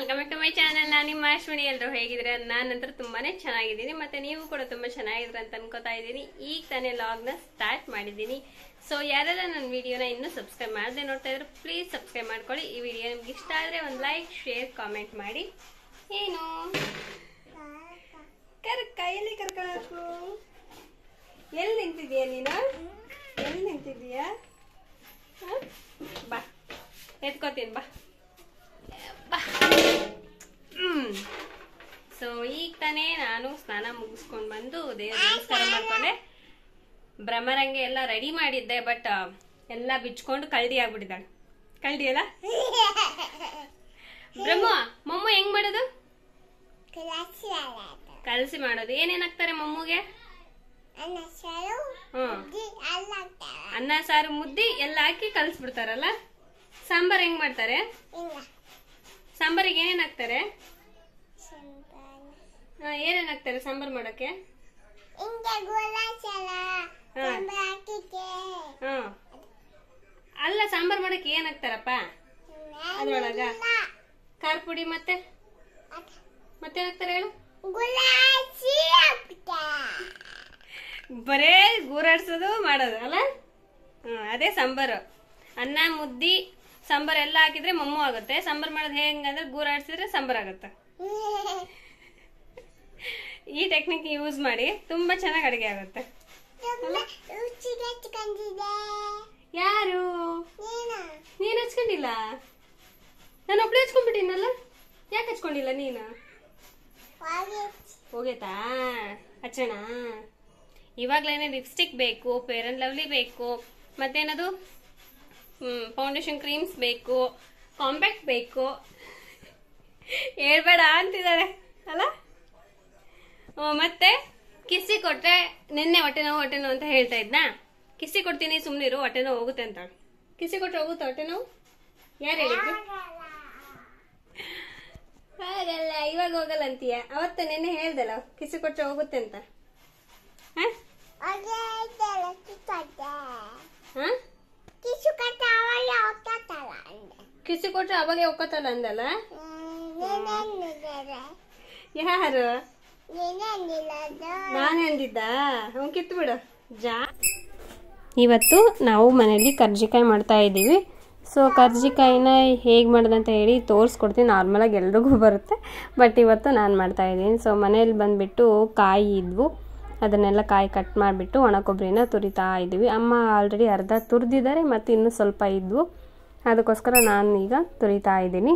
Welcome back to my channel ನಾನು ನಿಮ್ಮ ಅಶ್ವಿನಿ ಎಲ್ಲರೂ ಹೇಗಿದ್ರೆ ನಾನಂತರ ತುಂಬಾನೇ ಚೆನ್ನಾಗಿದ್ದೀನಿ ಮತ್ತೆ ನೀವು ಕೂಡ ತುಂಬಾ ಚೆನ್ನಾಗಿದ್ರೆ ಅಂತ ಅನ್ಕೋತಾ ಇದ್ದೀನಿ ಈಗ ತಾನೇ ಲಾಗ್ನ ಸ್ಟಾರ್ಟ್ ಮಾಡಿದ್ದೀನಿ ಸೊ ಯಾರೆಲ್ಲ ನನ್ನ ವಿಡಿಯೋನ ಇನ್ನೂ ಸಬ್ಸ್ಕ್ರೈಬ್ ಮಾಡದೆ ನೋಡ್ತಾ ಇದ್ರೆ ಪ್ಲೀಸ್ ಸಬ್ಸ್ಕ್ರೈಬ್ ಮಾಡ್ಕೊಳ್ಳಿ ಈ ವಿಡಿಯೋ ನಿಮ್ಗೆ ಇಷ್ಟ ಆದರೆ ಒಂದು ಲೈಕ್ ಶೇರ್ ಕಾಮೆಂಟ್ ಮಾಡಿ ಏನು ಕರ್ಕ ಎಲ್ಲಿ ಕರ್ಕೊಳ್ಳೋಕು ಎಲ್ಲಿ ನಿಂತಿದ್ಯಾ ನೀನು ಎಲ್ಲಿ ನಿಂತಿದ್ಯಾ ಹ? ಬಾ ಎತ್ಕೋತೀನಿ ಬಾ ಬಾ ಹ್ಮ್ ಸೊ ಈಗ ತಾನೇ ನಾನು ಸ್ನಾನ ಮುಗಿಸ್ಕೊಂಡು ಬಂದು ದೇವ್ರ ನಮಸ್ಕಾರ ಮಾಡ್ಕೊಂಡೆ ಭ್ರಮರಂಗೆ ಎಲ್ಲ ರೆಡಿ ಮಾಡಿದ್ದೆ ಬಟ್ ಎಲ್ಲ ಬಿಚ್ಕೊಂಡು ಕಳ್ದಿ ಆಗ್ಬಿಟ್ಟಿದ್ದಾಳೆ ಕಳ್ದಿ ಅಲ್ಲ ಬ್ರಹ್ಮ ಮೊಮ್ಮ ಹೆಂಗ್ ಮಾಡೋದು ಕಲಸಿ ಮಾಡೋದು ಏನೇನ್ ಹಾಕ್ತಾರೆ ಮೊಮ್ಮಗೆ ಹ್ಮ್ ಅನ್ನ ಸಾರು ಮುದ್ದಿ ಎಲ್ಲ ಹಾಕಿ ಕಲ್ಸ್ಬಿಡ್ತಾರಲ್ಲ ಸಾಂಬಾರ್ ಹೆಂಗ್ ಮಾಡ್ತಾರೆ ಸಾಂಬಾರಿಗೆ ಏನೇನ್ ಹಾಕ್ತಾರೆ ಹಾ, ಏನೇನ್ ಹಾಕ್ತಾರೆ ಸಾಂಬಾರ್ ಮಾಡಕ್ಕೆ ಹಾ ಅಲ್ಲ ಸಾಂಬಾರ್ ಮಾಡಕ್ಕೆ ಏನ್ ಹಾಕ್ತಾರಪ್ಪ ಅದ್ರೊಳಗ ಖಾರ ಪುಡಿ ಮತ್ತೆ ಮತ್ತೆ ಹಾಕ್ತಾರೆ ಹೇಳು ಬರೇ ಗೂರಾಡ್ಸೋದು ಮಾಡೋದು ಅಲ್ಲ ಹ್ಮ್ ಅದೇ ಸಾಂಬಾರು ಅನ್ನ ಮುದ್ದಿ ಸಾಂಬಾರ್ ಎಲ್ಲ ಹಾಕಿದ್ರೆ ಮೊಮ್ಮು ಆಗುತ್ತೆ ಸಾಂಬಾರ್ ಮಾಡೋದು ಹೆಂಗಂದ್ರೆ ಗೂರಾಡ್ಸಿದ್ರೆ ಸಾಂಬಾರ್ ಆಗುತ್ತೆ ಈ ಟೆಕ್ನಿಕ್ ಯೂಸ್ ಮಾಡಿ ತುಂಬಾ ಚೆನ್ನಾಗಿ ಅಡುಗೆ ಆಗುತ್ತೆ ಯಾರು ನೀನ್ ಹಚ್ಕೊಂಡಿಲ್ಲ ನಾನು ಒಬ್ಳೆ ಹಚ್ಕೊಂಡ್ಬಿಟ್ಟಿನಲ್ಲ ಯಾಕೆ ಹಚ್ಕೊಂಡಿಲ್ಲ ನೀನು ಹೋಗೈತಾ ಹಚ್ಚೋಣ ಇವಾಗ್ಲೇನೆ ಲಿಪ್ಸ್ಟಿಕ್ ಬೇಕು ಫೇರ್ ಅಂಡ್ ಲವ್ಲಿ ಬೇಕು ಮತ್ತೇನದು ಹ್ಮ್ ಫೌಂಡೇಶನ್ ಕ್ರೀಮ್ಸ್ ಬೇಕು ಕಾಂಪ್ಯಾಕ್ಟ್ ಬೇಕು ಹೇಳ್ಬೇಡ ಅಂತಿದ್ದಾರೆ ಅಲ್ಲ ಹ್ಮ್, ಮತ್ತೆ ಕಿಸಿ ಕೊಟ್ರೆ ನಿನ್ನೆ ಹೊಟ್ಟೆ ನೋವು ಹೊಟ್ಟೆ ನೋವು ಅಂತ ಹೇಳ್ತಾ ಇದ್ನಾ ಕಿಸಿ ಕೊಡ್ತೀನಿ ಸುಮ್ಮನಿರು ಹೊಟ್ಟೆ ನೋವು ಹೋಗುತ್ತೆ ಅಂತ ಕಿಸಿ ಕೊಟ್ರೆ ಹೋಗುತ್ತಾ ಹೊಟ್ಟೆ ನೋವು ಯಾರು ಹೇಳಿದ್ರು ಹಾಗಲ್ಲ ಇವಾಗ ಹೋಗಲ್ಲ ಅಂತೀಯ ಅವತ್ತ ನೆನ್ನೆ ಹೇಳ್ದಲ್ಲ ಕಿಸಿ ಕೊಟ್ರೆ ಹೋಗುತ್ತೆ ಅಂತ ಹ? ಹ? ಕಿಸಿ ಕೊಟ್ರೆ ಅವಾಗೆ ಒಕ್ಕತ್ತಲ್ಲ ಅಂದಲ್ಲ ಯಾರು ನಾನೇ ಅಂದಿದ್ದ ಅವ್ನು ಕಿತ್ತು ಬಿಡು ಜಾ ಇವತ್ತು ನಾವು ಮನೆಯಲ್ಲಿ ಕರ್ಜಿಕಾಯಿ ಮಾಡ್ತಾ ಇದ್ದೀವಿ ಸೊ ಕರ್ಜಿಕಾಯಿನ ಹೇಗೆ ಮಾಡೋದಂತ ಹೇಳಿ ತೋರಿಸ್ಕೊಡ್ತೀನಿ ನಾರ್ಮಲಾಗಿ ಎಲ್ರಿಗೂ ಬರುತ್ತೆ ಬಟ್ ಇವತ್ತು ನಾನು ಮಾಡ್ತಾ ಇದ್ದೀನಿ ಸೊ ಮನೇಲಿ ಬಂದುಬಿಟ್ಟು ಕಾಯಿ ಇದ್ವು ಅದನ್ನೆಲ್ಲ ಕಾಯಿ ಕಟ್ ಮಾಡಿಬಿಟ್ಟು ಒಣ ಕೊಬ್ಬರಿನ ತುರಿತಾ ಇದ್ದೀವಿ ಅಮ್ಮ ಆಲ್ರೆಡಿ ಅರ್ಧ ತುರಿದಿದ್ದಾರೆ ಮತ್ತು ಇನ್ನೂ ಸ್ವಲ್ಪ ಇದ್ವು ಅದಕ್ಕೋಸ್ಕರ ನಾನು ಈಗ ತುರಿತಾ ಇದ್ದೀನಿ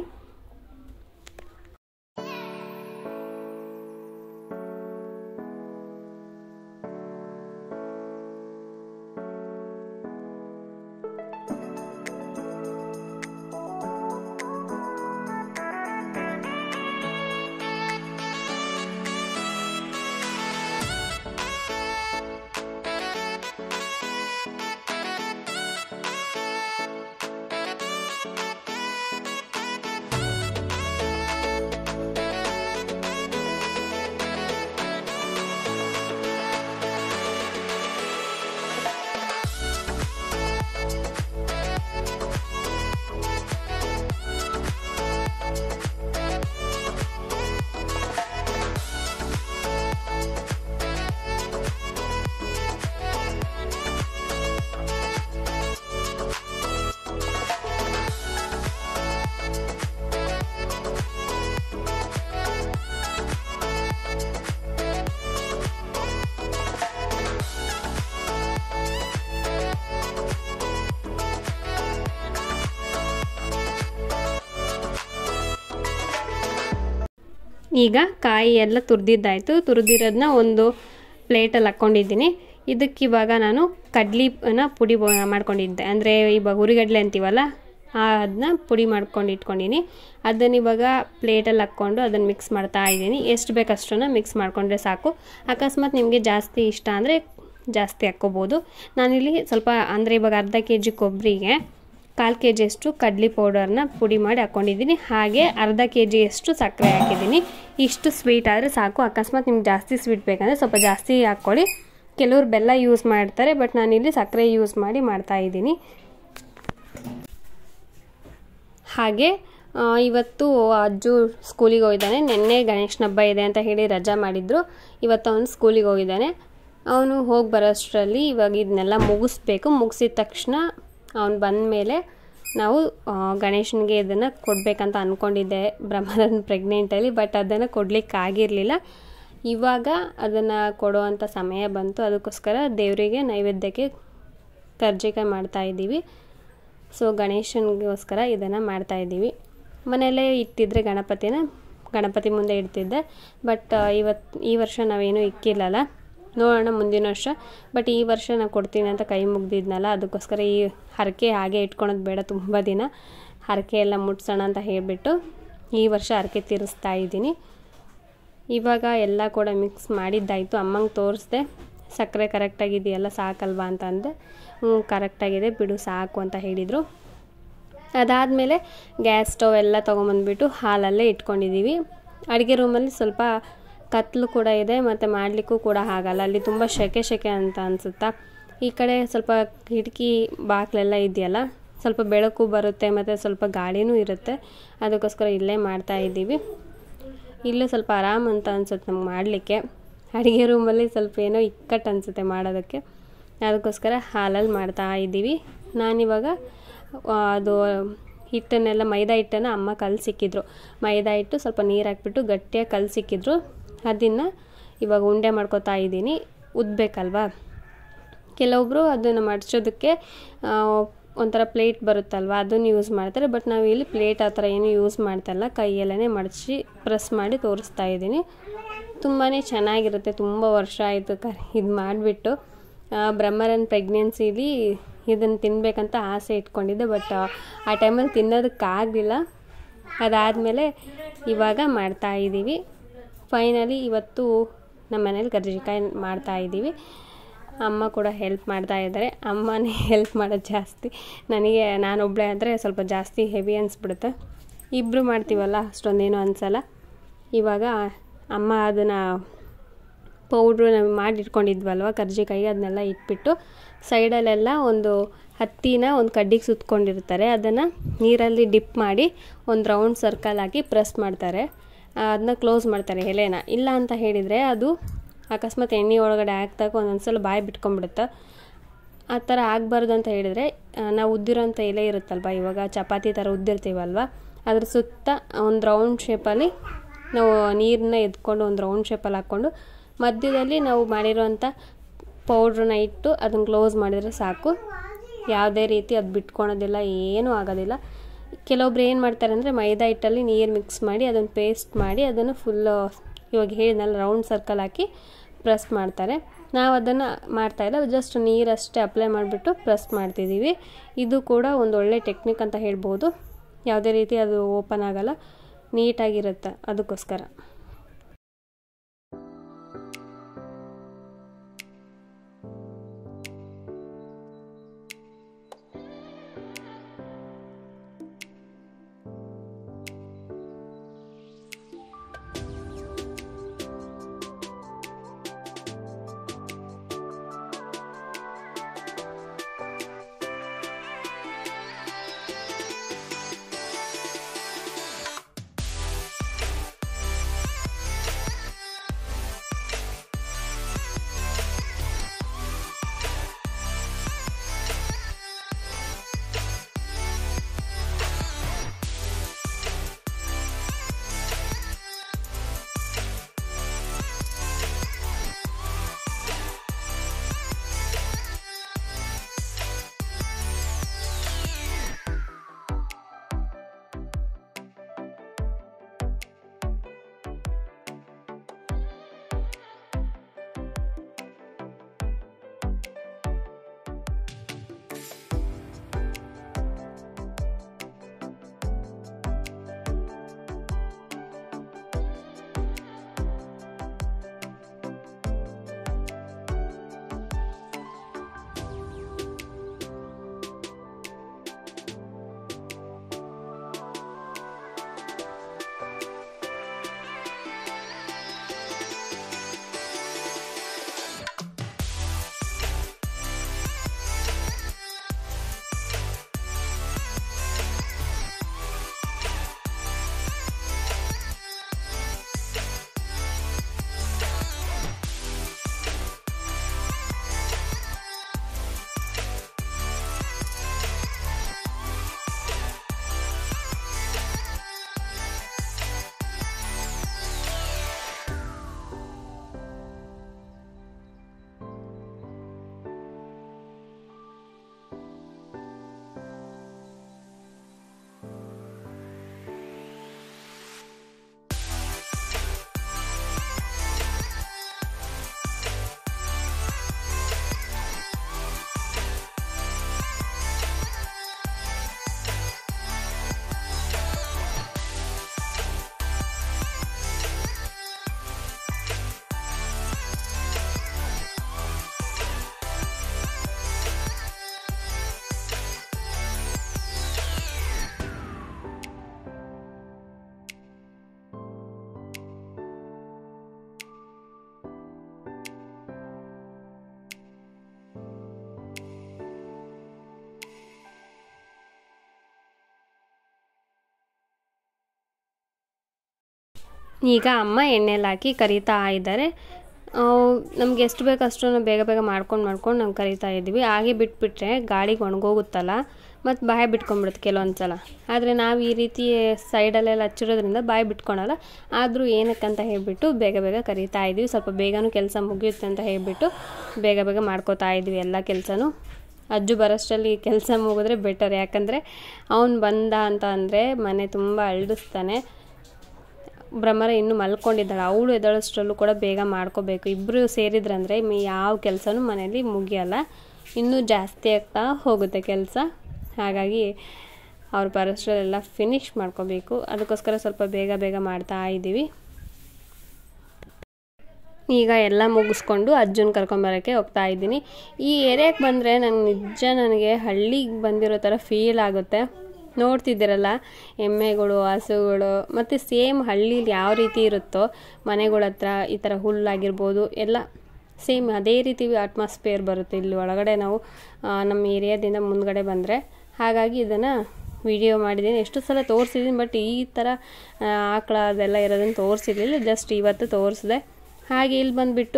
ಈಗ ಕಾಯಿ ಎಲ್ಲ ತುರಿದಿದ್ದಾಯಿತು ತುರಿದಿರೋದನ್ನ ಒಂದು ಪ್ಲೇಟಲ್ಲಿ ಹಾಕ್ಕೊಂಡಿದ್ದೀನಿ ಇದಕ್ಕೆ ಇವಾಗ ನಾನು ಕಡ್ಲಿನ ಪುಡಿ ಬೊ- ಮಾಡ್ಕೊಂಡಿದ್ದೆ ಅಂದರೆ ಇವಾಗ ಹುರಿಗಡ್ಲೆ ಅಂತೀವಲ್ಲ ಅದನ್ನ ಪುಡಿ ಮಾಡ್ಕೊಂಡು ಇಟ್ಕೊಂಡಿನಿ ಅದನ್ನ ಇವಾಗ ಪ್ಲೇಟಲ್ಲಿ ಹಾಕ್ಕೊಂಡು ಅದನ್ನು ಮಿಕ್ಸ್ ಮಾಡ್ತಾ ಇದ್ದೀನಿ ಎಷ್ಟು ಬೇಕಷ್ಟನ್ನು ಮಿಕ್ಸ್ ಮಾಡಿಕೊಂಡ್ರೆ ಸಾಕು ಅಕಸ್ಮಾತ್ ನಿಮಗೆ ಜಾಸ್ತಿ ಇಷ್ಟ ಅಂದರೆ ಜಾಸ್ತಿ ಹಾಕ್ಕೋಬೋದು ನಾನಿಲ್ಲಿ ಸ್ವಲ್ಪ ಅಂದರೆ ಇವಾಗ ಅರ್ಧ ಕೆ ಜಿ ಕೊಬ್ಬರಿಗೆ ಕಾಲು ಕೆ ಜಿಯಷ್ಟು ಕಡ್ಲಿ ಪೌಡರ್ನ ಪುಡಿ ಮಾಡಿ ಹಾಕ್ಕೊಂಡಿದ್ದೀನಿ ಹಾಗೆ ಅರ್ಧ ಕೆ ಜಿಯಷ್ಟು ಸಕ್ಕರೆ ಹಾಕಿದ್ದೀನಿ ಇಷ್ಟು ಸ್ವೀಟ್ ಆದರೆ ಸಾಕು ಅಕಸ್ಮಾತ್ ನಿಮ್ಗೆ ಜಾಸ್ತಿ ಸ್ವೀಟ್ ಬೇಕಂದರೆ ಸ್ವಲ್ಪ ಜಾಸ್ತಿ ಹಾಕ್ಕೊಳ್ಳಿ ಕೆಲವ್ರು ಬೆಲ್ಲ ಯೂಸ್ ಮಾಡ್ತಾರೆ ಬಟ್ ನಾನಿಲ್ಲಿ ಸಕ್ಕರೆ ಯೂಸ್ ಮಾಡಿ ಮಾಡ್ತಾ ಇದ್ದೀನಿ ಹಾಗೆ ಆ, ಇವತ್ತು ಅಜ್ಜು ಸ್ಕೂಲಿಗೆ ಹೋಗಿದ್ದಾನೆ ನಿನ್ನೆ ಗಣೇಶನ ಹಬ್ಬ ಇದೆ ಅಂತ ಹೇಳಿ ರಜಾ ಮಾಡಿದ್ರು ಇವತ್ತು ಅವನು ಸ್ಕೂಲಿಗೆ ಹೋಗಿದ್ದಾನೆ ಅವನು ಹೋಗಿ ಬರೋಷ್ಟರಲ್ಲಿ ಇವಾಗ ಇದನ್ನೆಲ್ಲ ಮುಗಿಸ್ಬೇಕು ಮುಗಿಸಿದ ತಕ್ಷಣ ಅವನು ಬಂದ ಮೇಲೆ ನಾವು ಆ, ಗಣೇಶನಿಗೆ ಇದನ್ನು ಕೊಡಬೇಕಂತ ಅಂದ್ಕೊಂಡಿದ್ದೆ ಬ್ರಹ್ಮರನ್ ಪ್ರೆಗ್ನೆಂಟಲ್ಲಿ ಬಟ್ ಅದನ್ನು ಕೊಡ್ಲಿಕ್ಕೆ ಆಗಿರಲಿಲ್ಲ ಇವಾಗ ಅದನ್ನು ಕೊಡುವಂಥ ಸಮಯ ಬಂತು ಅದಕ್ಕೋಸ್ಕರ ದೇವರಿಗೆ ನೈವೇದ್ಯಕ್ಕೆ ಕರ್ಜಿಕಾಯಿ ಮಾಡ್ತಾ ಇದ್ದೀವಿ ಸೊ ಗಣೇಶನಿಗೋಸ್ಕರ ಇದನ್ನು ಮಾಡ್ತಾ ಇದ್ದೀವಿ ಮನೆಯಲ್ಲೇ ಇಟ್ಟಿದ್ರೆ ಗಣಪತಿನ ಗಣಪತಿ ಮುಂದೆ ಇಡ್ತಿದ್ದೆ ಬಟ್ ಇವತ್ತು ಈ ವರ್ಷ ನಾವೇನು ಇಕ್ಕಿಲ್ಲಲ್ಲ ನೋಡೋಣ ಮುಂದಿನ ವರ್ಷ ಬಟ್ ಈ ವರ್ಷ ನಾನು ಕೊಡ್ತೀನಿ ಅಂತ ಕೈ ಮುಗ್ದಿದ್ನಲ್ಲ ಅದಕ್ಕೋಸ್ಕರ ಈ ಹರಕೆ ಹಾಗೆ ಇಟ್ಕೊಳೋದು ಬೇಡ ತುಂಬ ದಿನ ಹರಕೆ ಎಲ್ಲ ಮುಟ್ಸೋಣ ಅಂತ ಹೇಳಿಬಿಟ್ಟು ಈ ವರ್ಷ ಹರಕೆ ತೀರಿಸ್ತಾ ಇದ್ದೀನಿ ಇವಾಗ ಎಲ್ಲ ಕೂಡ ಮಿಕ್ಸ್ ಮಾಡಿದ್ದಾಯಿತು ಅಮ್ಮಂಗೆ ತೋರಿಸ್ದೆ ಸಕ್ಕರೆ ಕರೆಕ್ಟಾಗಿದೆಯಲ್ಲ ಸಾಕಲ್ವಾ ಅಂತ ಅಂದೆ ಹ್ಞೂ ಕರೆಕ್ಟಾಗಿದೆ ಬಿಡು ಸಾಕು ಅಂತ ಹೇಳಿದರು ಅದಾದಮೇಲೆ ಗ್ಯಾಸ್ ಸ್ಟವ್ ಎಲ್ಲ ತೊಗೊಂಬಂದ್ಬಿಟ್ಟು ಹಾಲಲ್ಲೇ ಇಟ್ಕೊಂಡಿದ್ದೀವಿ ಅಡುಗೆ ರೂಮಲ್ಲಿ ಸ್ವಲ್ಪ ಕತ್ಲು ಕೂಡ ಇದೆ ಮತ್ತು ಮಾಡಲಿಕ್ಕೂ ಕೂಡ ಆಗಲ್ಲ ಅಲ್ಲಿ ತುಂಬ ಸೆಕೆ ಸೆಕೆ ಅಂತ ಅನಿಸುತ್ತಾ ಈ ಕಡೆ ಸ್ವಲ್ಪ ಕಿಟಕಿ ಬಾಗಿಲೆಲ್ಲ ಇದೆಯಲ್ಲ ಸ್ವಲ್ಪ ಬೆಳಕು ಬರುತ್ತೆ ಮತ್ತು ಸ್ವಲ್ಪ ಗಾಳಿನೂ ಇರುತ್ತೆ ಅದಕ್ಕೋಸ್ಕರ ಇಲ್ಲೇ ಮಾಡ್ತಾ ಇದ್ದೀವಿ ಇಲ್ಲೂ ಸ್ವಲ್ಪ ಆರಾಮ್ ಅಂತ ಅನ್ಸುತ್ತೆ ನಮ್ಗೆ ಮಾಡಲಿಕ್ಕೆ ಅಡುಗೆ ರೂಮಲ್ಲಿ ಸ್ವಲ್ಪ ಏನೋ ಇಕ್ಕಟ್ಟು ಅನಿಸುತ್ತೆ ಮಾಡೋದಕ್ಕೆ ಅದಕ್ಕೋಸ್ಕರ ಹಾಲಲ್ಲಿ ಮಾಡ್ತಾ ಇದ್ದೀವಿ ನಾನಿವಾಗ ಆ, ಅದು ಹಿಟ್ಟನ್ನೆಲ್ಲ ಮೈದಾ ಹಿಟ್ಟನ್ನು ಅಮ್ಮ ಕಲಸಿಕ್ಕಿದ್ರು ಮೈದಾ ಹಿಟ್ಟು ಸ್ವಲ್ಪ ನೀರು ಹಾಕ್ಬಿಟ್ಟು ಗಟ್ಟಿಯಾಗಿ ಕಲಸಿಕ್ಕಿದ್ರು ಅದನ್ನು ಇವಾಗ ಉಂಡೆ ಮಾಡ್ಕೊತಾ ಇದ್ದೀನಿ ಉದ್ಬೇಕಲ್ವಾ ಕೆಲವೊಬ್ಬರು ಅದನ್ನು ಮಡ್ಚೋದಕ್ಕೆ ಆ, ಒಂಥರ ಪ್ಲೇಟ್ ಬರುತ್ತಲ್ವ ಅದನ್ನು ಯೂಸ್ ಮಾಡ್ತಾರೆ ಬಟ್ ನಾವು ಇಲ್ಲಿ ಪ್ಲೇಟ್ ಆ ಥರ ಏನು ಯೂಸ್ ಮಾಡ್ತಾಯಿಲ್ಲ ಕೈಯಲ್ಲೇ ಮಡಚಿ ಪ್ರೆಸ್ ಮಾಡಿ ತೋರಿಸ್ತಾ ಇದ್ದೀನಿ ತುಂಬಾ ಚೆನ್ನಾಗಿರುತ್ತೆ ತುಂಬ ವರ್ಷ ಆಯಿತು ಕ ಇದು ಮಾಡಿಬಿಟ್ಟು ಬ್ರಹ್ಮರನ್ ಪ್ರೆಗ್ನೆನ್ಸಿಲಿ ಇದನ್ನು ತಿನ್ನಬೇಕಂತ ಆಸೆ ಇಟ್ಕೊಂಡಿದ್ದೆ ಬಟ್ ಆ ಟೈಮಲ್ಲಿ ತಿನ್ನೋದಕ್ಕಾಗಲಿಲ್ಲ ಅದಾದಮೇಲೆ ಇವಾಗ ಮಾಡ್ತಾ ಇದ್ದೀವಿ ಫೈನಲಿ ಇವತ್ತು ನಮ್ಮ ಮನೇಲಿ ಕರ್ಜಿಕಾಯಿ ಮಾಡ್ತಾ ಇದ್ದೀವಿ ಅಮ್ಮ ಕೂಡ ಹೆಲ್ಪ್ ಮಾಡ್ತಾ ಇದ್ದಾರೆ ಅಮ್ಮನೇ ಹೆಲ್ಪ್ ಮಾಡೋದು ಜಾಸ್ತಿ ನನಗೆ ನಾನೊಬ್ಬಳೇ ಆದರೆ ಸ್ವಲ್ಪ ಜಾಸ್ತಿ ಹೆವಿ ಅನಿಸ್ಬಿಡುತ್ತೆ ಇಬ್ಬರು ಮಾಡ್ತೀವಲ್ಲ ಅಷ್ಟೊಂದೇನು ಅನಿಸಲ್ಲ ಇವಾಗ ಅಮ್ಮ ಅದನ್ನು ಪೌಡ್ರು ನಾವು ಮಾಡಿಟ್ಕೊಂಡಿದ್ವಲ್ವ ಕರ್ಜಿಕಾಯಿ ಅದನ್ನೆಲ್ಲ ಇಟ್ಬಿಟ್ಟು ಸೈಡಲ್ಲೆಲ್ಲ ಒಂದು ಹತ್ತಿನ ಒಂದು ಕಡ್ಡಿಗೆ ಸುತ್ಕೊಂಡಿರ್ತಾರೆ ಅದನ್ನು ನೀರಲ್ಲಿ ಡಿಪ್ ಮಾಡಿ ಒಂದು ರೌಂಡ್ ಸರ್ಕಲ್ ಹಾಕಿ ಪ್ರೆಸ್ ಮಾಡ್ತಾರೆ ಅದನ್ನ ಕ್ಲೋಸ್ ಮಾಡ್ತಾರೆ ಎಲೆನ ಇಲ್ಲ ಅಂತ ಹೇಳಿದರೆ ಅದು ಅಕಸ್ಮಾತ್ ಎಣ್ಣೆ ಒಳಗಡೆ ಹಾಕ್ದಾಗ ಒಂದೊಂದು ಸಲ ಬಾಯಿ ಬಿಟ್ಕೊಂಡ್ಬಿಡುತ್ತೆ ಆ ಥರ ಆಗಬಾರ್ದು ಅಂತ ಹೇಳಿದರೆ ಆ, ನಾವು ಉದ್ದಿರೋಂಥ ಎಲೆ ಇರುತ್ತಲ್ವ ಇವಾಗ ಚಪಾತಿ ಥರ ಉದ್ದಿರ್ತೀವಲ್ವ ಅದ್ರ ಸುತ್ತ ಒಂದು ರೌಂಡ್ ಶೇಪಲ್ಲಿ ನಾವು ನೀರನ್ನ ಎದ್ಕೊಂಡು ಒಂದು ರೌಂಡ್ ಶೇಪಲ್ಲಿ ಹಾಕ್ಕೊಂಡು ಮಧ್ಯದಲ್ಲಿ ನಾವು ಮಾಡಿರೋಂಥ ಪೌಡ್ರನ್ನ ಇಟ್ಟು ಅದನ್ನು ಕ್ಲೋಸ್ ಮಾಡಿದರೆ ಸಾಕು ಯಾವುದೇ ರೀತಿ ಅದು ಬಿಟ್ಕೊಳೋದಿಲ್ಲ ಏನೂ ಆಗೋದಿಲ್ಲ ಕೆಲವೊಬ್ರು ಏನು ಮಾಡ್ತಾರೆ ಅಂದರೆ ಮೈದಾ ಹಿಟ್ಟಲ್ಲಿ ನೀರು ಮಿಕ್ಸ್ ಮಾಡಿ ಅದನ್ನು ಪೇಸ್ಟ್ ಮಾಡಿ ಅದನ್ನು ಫುಲ್ಲು ಇವಾಗ ಹೇಳಿದ್ನಲ್ಲ ರೌಂಡ್ ಸರ್ಕಲ್ ಹಾಕಿ ಪ್ರೆಸ್ ಮಾಡ್ತಾರೆ ನಾವು ಅದನ್ನು ಮಾಡ್ತಾಯಿಲ್ಲ ಜಸ್ಟ್ ನೀರಷ್ಟೇ ಅಪ್ಲೈ ಮಾಡಿಬಿಟ್ಟು ಪ್ರೆಸ್ ಮಾಡ್ತಿದ್ದೀವಿ ಇದು ಕೂಡ ಒಂದು ಒಳ್ಳೆ ಟೆಕ್ನಿಕ್ ಅಂತ ಹೇಳ್ಬೋದು ಯಾವುದೇ ರೀತಿ ಅದು ಓಪನ್ ಆಗಲ್ಲ ನೀಟಾಗಿರುತ್ತೆ ಅದಕ್ಕೋಸ್ಕರ ಈಗ ಅಮ್ಮ ಎಣ್ಣೆಲಿ ಹಾಕಿ ಕರಿತಾ ಇದ್ದಾರೆ ನಮ್ಗೆ ಎಷ್ಟು ಬೇಕು ಅಷ್ಟು ಬೇಗ ಬೇಗ ಮಾಡ್ಕೊಂಡು ಮಾಡ್ಕೊಂಡು ನಾವು ಕರಿತಾ ಇದ್ವಿ ಹಾಗೆ ಬಿಟ್ಬಿಟ್ರೆ ಗಾಳಿಗೆ ಒಣಗೋಗುತ್ತಲ್ಲ ಮತ್ತು ಬಾಯಿ ಬಿಟ್ಕೊಂಡ್ಬಿಡುತ್ತೆ ಕೆಲವೊಂದು ಸಲ ಆದರೆ ನಾವು ಈ ರೀತಿ ಸೈಡಲ್ಲೆಲ್ಲ ಹಚ್ಚಿರೋದ್ರಿಂದ ಬಾಯಿ ಬಿಟ್ಕೊಳಲ್ಲ ಆದರೂ ಏನಕ್ಕಂತ ಹೇಳಿಬಿಟ್ಟು ಬೇಗ ಬೇಗ ಕರಿತಾ ಇದ್ವಿ ಸ್ವಲ್ಪ ಬೇಗನೂ ಕೆಲಸ ಮುಗಿಯುತ್ತೆ ಅಂತ ಹೇಳಿಬಿಟ್ಟು ಬೇಗ ಬೇಗ ಮಾಡ್ಕೋತಾ ಇದ್ವಿ ಎಲ್ಲ ಕೆಲಸನೂ ಅಜ್ಜು ಬರೋಷ್ಟರಲ್ಲಿ ಕೆಲಸ ಮುಗಿದ್ರೆ ಬೆಟರ್ ಯಾಕಂದರೆ ಅವನು ಬಂದ ಅಂತ ಅಂದರೆ ಮನೆ ತುಂಬ ಅಳ್ಳಿಸ್ತಾನೆ ಭ್ರಮರ ಇನ್ನೂ ಮಲ್ಕೊಂಡಿದ್ದಾಳೆ ಅವಳು ಎದ್ದಳಷ್ಟರಲ್ಲೂ ಕೂಡ ಬೇಗ ಮಾಡ್ಕೋಬೇಕು ಇಬ್ಬರು ಸೇರಿದ್ರಂದರೆ ಮಿ ಯಾವ ಕೆಲಸನೂ ಮನೇಲಿ ಮುಗಿಯಲ್ಲ ಇನ್ನೂ ಜಾಸ್ತಿ ಆಗ್ತಾ ಹೋಗುತ್ತೆ ಕೆಲಸ ಹಾಗಾಗಿ ಅವ್ರು ಬರೋಷ್ಟರಲ್ಲೆಲ್ಲ ಫಿನಿಶ್ ಮಾಡ್ಕೋಬೇಕು ಅದಕ್ಕೋಸ್ಕರ ಸ್ವಲ್ಪ ಬೇಗ ಬೇಗ ಮಾಡ್ತಾ ಇದ್ದೀವಿ ಈಗ ಎಲ್ಲ ಮುಗಿಸ್ಕೊಂಡು ಅಜ್ಜನ ಕರ್ಕೊಂಬರೋಕ್ಕೆ ಹೋಗ್ತಾ ಇದ್ದೀನಿ ಈ ಏರಿಯಾಕ್ಕೆ ಬಂದರೆ ನಂಗೆ ನಿಜ ನನಗೆ ಹಳ್ಳಿಗೆ ಬಂದಿರೋ ಥರ ಫೀಲ್ ಆಗುತ್ತೆ ನೋಡ್ತಿದ್ದೀರಲ್ಲ ಎಮ್ಮೆಗಳು ಹಸುಗಳು ಮತ್ತು ಸೇಮ್ ಹಳ್ಳೀಲಿ ಯಾವ ರೀತಿ ಇರುತ್ತೋ ಮನೆಗಳ ಹತ್ರ ಈ ಥರ ಹುಲ್ಲಾಗಿರ್ಬೋದು ಎಲ್ಲ ಸೇಮ್ ಅದೇ ರೀತಿ ಅಟ್ಮಾಸ್ಫಿಯರ್ ಬರುತ್ತೆ ಇಲ್ಲಿ ಒಳಗಡೆ ನಾವು ನಮ್ಮ ಏರಿಯಾದಿಂದ ಮುಂದ್ಗಡೆ ಬಂದರೆ ಹಾಗಾಗಿ ಇದನ್ನು ವಿಡಿಯೋ ಮಾಡಿದ್ದೀನಿ ಎಷ್ಟು ಸಲ ತೋರಿಸಿದ್ದೀನಿ ಬಟ್ ಈ ಥರ ಆಕಳ ಅದೆಲ್ಲ ಇರೋದನ್ನು ತೋರಿಸಿರ್ಲಿಲ್ಲ ಜಸ್ಟ್ ಇವತ್ತು ತೋರಿಸಿದೆ ಹಾಗೆ ಇಲ್ಲಿ ಬಂದುಬಿಟ್ಟು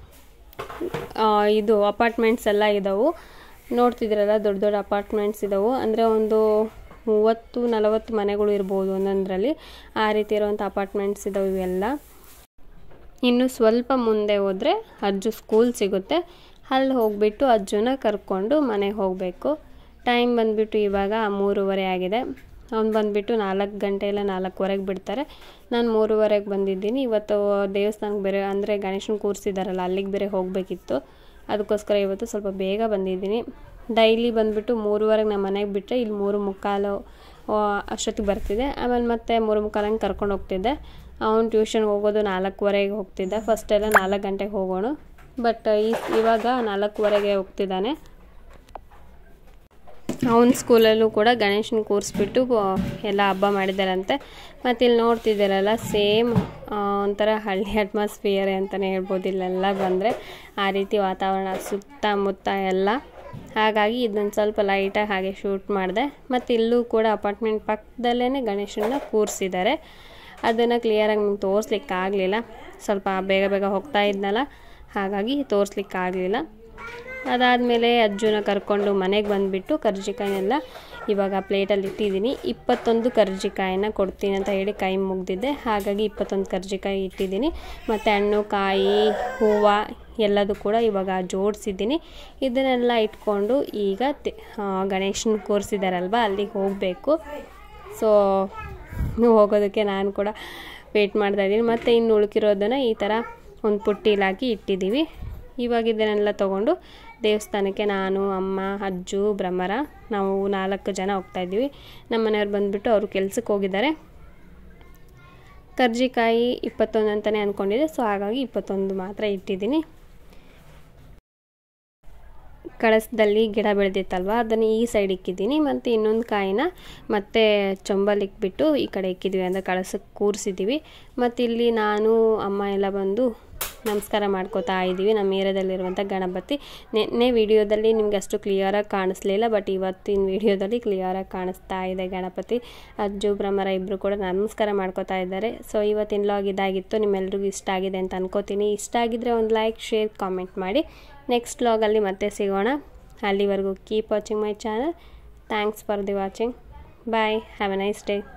ಇದು ಅಪಾರ್ಟ್ಮೆಂಟ್ಸ್ ಎಲ್ಲ ಇದ್ದಾವೆ ನೋಡ್ತಿದ್ದೀರಲ್ಲ ದೊಡ್ಡ ದೊಡ್ಡ ಅಪಾರ್ಟ್ಮೆಂಟ್ಸ್ ಇದ್ದಾವೆ ಅಂದರೆ ಒಂದು ಮೂವತ್ತು ನಲವತ್ತು ಮನೆಗಳು ಇರ್ಬೋದು ಒಂದೊಂದರಲ್ಲಿ ಆ ರೀತಿ ಇರುವಂಥ ಅಪಾರ್ಟ್ಮೆಂಟ್ಸ್ ಇದ್ದಾವೆ ಇವೆಲ್ಲ ಇನ್ನು ಸ್ವಲ್ಪ ಮುಂದೆ ಹೋದರೆ ಅಜ್ಜು ಸ್ಕೂಲ್ ಸಿಗುತ್ತೆ ಅಲ್ಲಿ ಹೋಗಿಬಿಟ್ಟು ಅಜ್ಜುನ ಕರ್ಕೊಂಡು ಮನೆಗೆ ಹೋಗಬೇಕು ಟೈಮ್ ಬಂದುಬಿಟ್ಟು ಇವಾಗ ಮೂರುವರೆ ಆಗಿದೆ ಅವ್ನು ಬಂದುಬಿಟ್ಟು ನಾಲ್ಕು ಗಂಟೆ ಇಲ್ಲ ನಾಲ್ಕುವರೆಗೆ ಬಿಡ್ತಾರೆ ನಾನು ಮೂರುವರೆಗೆ ಬಂದಿದ್ದೀನಿ ಇವತ್ತು ದೇವಸ್ಥಾನಕ್ಕೆ ಬೇರೆ ಅಂದರೆ ಗಣೇಶನ ಕೂರಿಸಿದಾರಲ್ಲ ಅಲ್ಲಿಗೆ ಬೇರೆ ಹೋಗಬೇಕಿತ್ತು ಅದಕ್ಕೋಸ್ಕರ ಇವತ್ತು ಸ್ವಲ್ಪ ಬೇಗ ಬಂದಿದ್ದೀನಿ ಡೈಲಿ ಬಂದುಬಿಟ್ಟು ಮೂರುವರೆಗೆ ನಮ್ಮ ಮನೆಗೆ ಬಿಟ್ಟರೆ ಇಲ್ಲಿ ಮೂರು ಮುಕ್ಕಾಲು ಅಷ್ಟೊತ್ತಿಗೆ ಬರ್ತಿದ್ದೆ ಆಮೇಲೆ ಮತ್ತೆ ಮೂರು ಮುಕ್ಕಾಲಂಗೆ ಕರ್ಕೊಂಡು ಹೋಗ್ತಿದ್ದೆ ಅವ್ನು ಟ್ಯೂಷನ್ಗೆ ಹೋಗೋದು ನಾಲ್ಕುವರೆಗೆ ಹೋಗ್ತಿದ್ದ ಫಸ್ಟೆಲ್ಲ ನಾಲ್ಕು ಗಂಟೆಗೆ ಹೋಗೋಣ ಬಟ್ ಈ ಇವಾಗ ನಾಲ್ಕುವರೆಗೆ ಹೋಗ್ತಿದ್ದಾನೆ ಅವನ ಸ್ಕೂಲಲ್ಲೂ ಕೂಡ ಗಣೇಶನ ಕೂರಿಸ್ಬಿಟ್ಟು ಎಲ್ಲ ಹಬ್ಬ ಮಾಡಿದ್ದಾರಂತೆ ಮತ್ತು ಇಲ್ಲಿ ನೋಡ್ತಿದ್ದೀರಲ್ಲ ಸೇಮ್ ಒಂಥರ ಹಳ್ಳಿ ಅಟ್ಮಾಸ್ಫಿಯರ್ ಅಂತಲೇ ಹೇಳ್ಬೋದು ಇಲ್ಲೆಲ್ಲ ಬಂದರೆ ಆ ರೀತಿ ವಾತಾವರಣ ಸುತ್ತಮುತ್ತ ಎಲ್ಲ ಹಾಗಾಗಿ ಇದನ್ನು ಸ್ವಲ್ಪ ಲೈಟಾಗಿ ಹಾಗೆ ಶೂಟ್ ಮಾಡಿದೆ ಮತ್ತು ಇಲ್ಲೂ ಕೂಡ ಅಪಾರ್ಟ್ಮೆಂಟ್ ಪಕ್ಕದಲ್ಲೇ ಗಣೇಶನ ಕೂರಿಸಿದ್ದಾರೆ ಅದನ್ನು ಕ್ಲಿಯರಾಗಿ ನಿಮ್ಗೆ ತೋರಿಸ್ಲಿಕ್ಕಾಗಲಿಲ್ಲ ಸ್ವಲ್ಪ ಬೇಗ ಬೇಗ ಹೋಗ್ತಾ ಇದ್ನಲ್ಲ ಹಾಗಾಗಿ ತೋರಿಸ್ಲಿಕ್ಕಾಗಲಿಲ್ಲ ಅದಾದಮೇಲೆ ಅಜ್ಜುನ ಕರ್ಕೊಂಡು ಮನೆಗೆ ಬಂದುಬಿಟ್ಟು ಕರ್ಜಿಕಾಯಿನೆಲ್ಲ ಇವಾಗ ಪ್ಲೇಟಲ್ಲಿ ಇಟ್ಟಿದ್ದೀನಿ ಇಪ್ಪತ್ತೊಂದು ಕರ್ಜಿಕಾಯಿನ ಕೊಡ್ತೀನಿ ಅಂತ ಹೇಳಿ ಕೈ ಮುಗ್ದಿದ್ದೆ ಹಾಗಾಗಿ ಇಪ್ಪತ್ತೊಂದು ಕರ್ಜಿಕಾಯಿ ಇಟ್ಟಿದ್ದೀನಿ ಮತ್ತು ಹಣ್ಣು ಕಾಯಿ ಹೂವು ಎಲ್ಲದೂ ಕೂಡ ಇವಾಗ ಜೋಡಿಸಿದ್ದೀನಿ ಇದನ್ನೆಲ್ಲ ಇಟ್ಕೊಂಡು ಈಗ ಗಣೇಶನ ಕೂರಿಸಿದಾರಲ್ವ ಅಲ್ಲಿಗೆ ಹೋಗಬೇಕು ಸೊ ಹೋಗೋದಕ್ಕೆ ನಾನು ಕೂಡ ವೇಟ್ ಮಾಡ್ತಾಯಿದ್ದೀನಿ ಮತ್ತು ಇನ್ನು ಉಳ್ಕಿರೋದನ್ನು ಈ ಥರ ಒಂದು ಪುಟ್ಟಿಲಿ ಹಾಕಿ ಇಟ್ಟಿದ್ದೀವಿ ಇವಾಗ ಇದನ್ನೆಲ್ಲ ತೊಗೊಂಡು ದೇವಸ್ಥಾನಕ್ಕೆ ನಾನು ಅಮ್ಮ ಅಜ್ಜು ಭ್ರಮರ ನಾವು ನಾಲ್ಕು ಜನ ಹೋಗ್ತಾಯಿದ್ದೀವಿ ನಮ್ಮ ಮನೆಯವ್ರು ಬಂದುಬಿಟ್ಟು ಅವರು ಕೆಲ್ಸಕ್ಕೆ ಹೋಗಿದ್ದಾರೆ ಕರ್ಜಿಕಾಯಿ ಇಪ್ಪತ್ತೊಂದು ಅಂತಲೇ ಅಂದ್ಕೊಂಡಿದ್ದೆ ಸೊ ಹಾಗಾಗಿ ಇಪ್ಪತ್ತೊಂದು ಮಾತ್ರ ಇಟ್ಟಿದ್ದೀನಿ ಕಳಸದಲ್ಲಿ ಗಿಡ ಬೆಳೆದಿತ್ತಲ್ವ ಅದನ್ನು ಈ ಸೈಡ್ ಇಕ್ಕಿದ್ದೀನಿ ಮತ್ತು ಇನ್ನೊಂದು ಕಾಯಿನ ಮತ್ತೆ ಚೊಂಬಲ್ಲಿ ಇಕ್ಬಿಟ್ಟು ಈ ಕಡೆ ಇಕ್ಕಿದ್ವಿ ಅಂದರೆ ಕಳಸಕ್ಕೆ ಕೂರಿಸಿದ್ದೀವಿ ಮತ್ತು ಇಲ್ಲಿ ನಾನು ಅಮ್ಮ ಎಲ್ಲ ಬಂದು ನಮಸ್ಕಾರ ಮಾಡ್ಕೋತಾ ಇದ್ದೀವಿ ನಮ್ಮ ಏರಿಯಾದಲ್ಲಿರುವಂಥ ಗಣಪತಿ ನೆನ್ನೆ ವಿಡಿಯೋದಲ್ಲಿ ನಿಮ್ಗೆ ಅಷ್ಟು ಕ್ಲಿಯರಾಗಿ ಕಾಣಿಸ್ಲಿಲ್ಲ ಬಟ್ ಇವತ್ತಿನ ವಿಡಿಯೋದಲ್ಲಿ ಕ್ಲಿಯರಾಗಿ ಕಾಣಿಸ್ತಾ ಇದೆ ಗಣಪತಿ ಅಜ್ಜು ಭ್ರಮರ ಇಬ್ಬರು ಕೂಡ ನಮಸ್ಕಾರ ಮಾಡ್ಕೋತಾ ಇದ್ದಾರೆ ಸೊ ಇವತ್ತಿನ ಲಾಗ್ ಇದಾಗಿತ್ತು ನಿಮ್ಮೆಲ್ರಿಗೂ ಇಷ್ಟ ಆಗಿದೆ ಅಂತ ಅನ್ಕೋತೀನಿ ಇಷ್ಟ ಆಗಿದ್ರೆ ಒಂದು ಲೈಕ್ ಶೇರ್ ಕಾಮೆಂಟ್ ಮಾಡಿ ನೆಕ್ಸ್ಟ್ ಲಾಗಲ್ಲಿ ಮತ್ತೆ ಸಿಗೋಣ ಅಲ್ಲಿವರೆಗೂ keep watching my channel thanks for the watching bye have a nice day